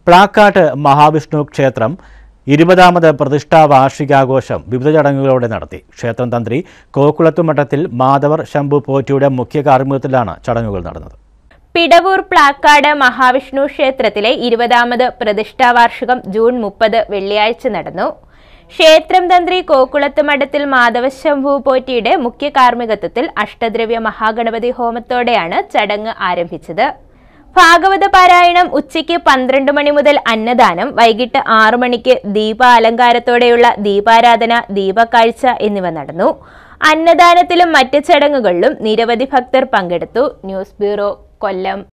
പ്ലാക്കാട്ട് മഹാവിഷ്ണു ക്ഷേത്രം ഇരുപതാമത് പ്രതിഷ്ഠാ വാർഷികാഘോഷം വിവിധ ചടങ്ങുകളോടെ നടത്തി ക്ഷേത്രം തന്ത്രി കോക്കുളത്തുമഠത്തിൽ മാധവർ ശംഭു പോറ്റിയുടെ മുഖ്യ കാർമ്മികത്തിലാണ് ചടങ്ങുകൾ നടന്നത് പിടവൂർ പ്ലാക്കാട് മഹാവിഷ്ണു ക്ഷേത്രത്തിലെ ഇരുപതാമത് പ്രതിഷ്ഠാ വാർഷികം ജൂൺ മുപ്പത് വെള്ളിയാഴ്ച നടന്നു ക്ഷേത്രം തന്ത്രി കോക്കുളത്ത് മഠത്തിൽ മാധവശംഭു പോറ്റിയുടെ മുഖ്യ കാർമ്മികത്വത്തിൽ അഷ്ടദ്രവ്യ മഹാഗണപതി ഹോമത്തോടെയാണ് ചടങ്ങ് ആരംഭിച്ചത് ഭാഗവത പാരായണം ഉച്ചയ്ക്ക് പന്ത്രണ്ട് മണി മുതൽ അന്നദാനം വൈകിട്ട് ആറു മണിക്ക് ദീപാലങ്കാരത്തോടെയുള്ള ദീപാരാധന ദീപക്കാഴ്ച എന്നിവ നടന്നു അന്നദാനത്തിലും മറ്റ് ചടങ്ങുകളിലും നിരവധി ഭക്തർ പങ്കെടുത്തു ന്യൂസ് ബ്യൂറോ കൊല്ലം